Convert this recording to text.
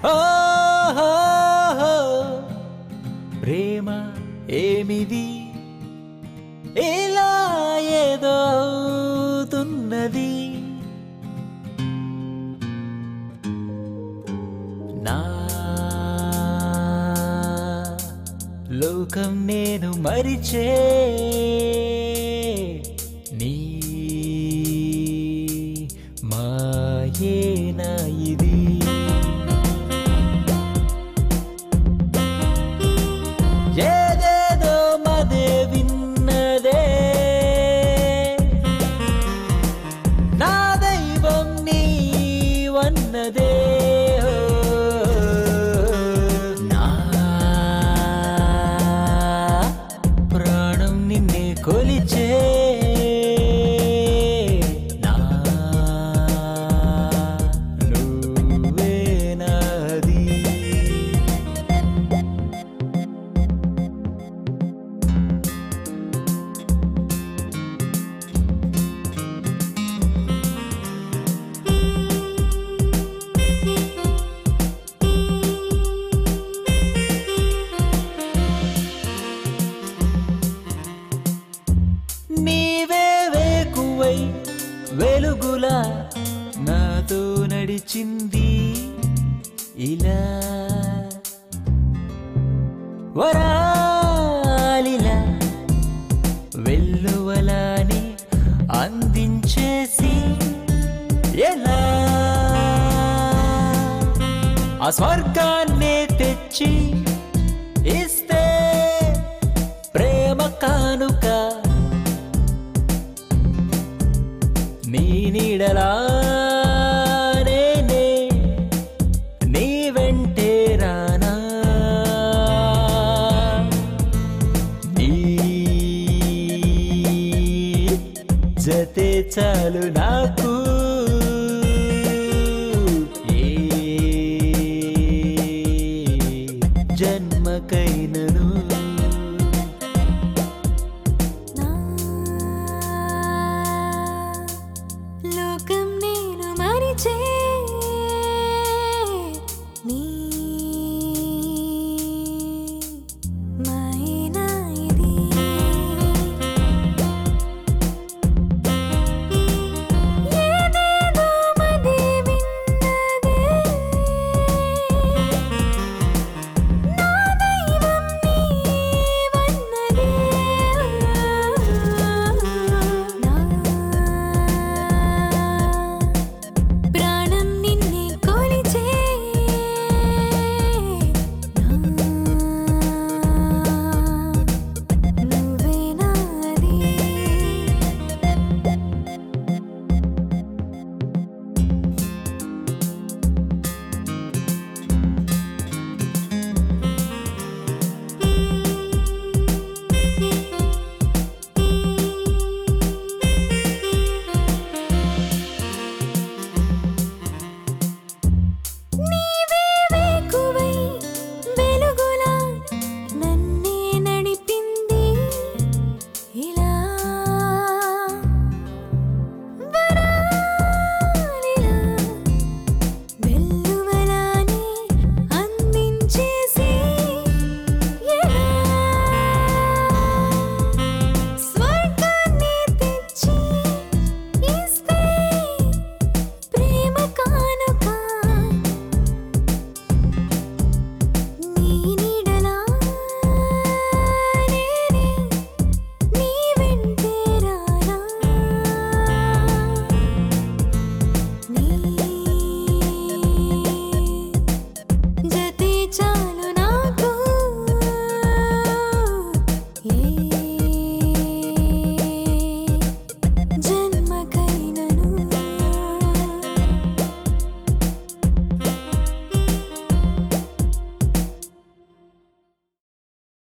ఓహో ప్రేమ ఏమిది ఇలా ఏదో అవుతున్నది నా లోకం నేను మరిచే నీ మాయేనా ఇది ఏదేదో మదే విన్నదే నా దైవం నీవన్నదే ఓ, నా ప్రాణం నిన్నే కొలిచే నా నువ్వే నాది నీవే వేకువై వెలుగులా నాతో నడిచింది ఇలా వరాలిలా వెల్లువలాని అందించేసి ఎలా ఆ స్వర్గాన్నే తెచ్చి ఇస్తే ప్రేమ కానుక నీ నీడలా నేనే నీ వెంటే రానా నీ జతే చాలు నాకు ఏ జన్మకైనను నా లోకం నేను మరిచే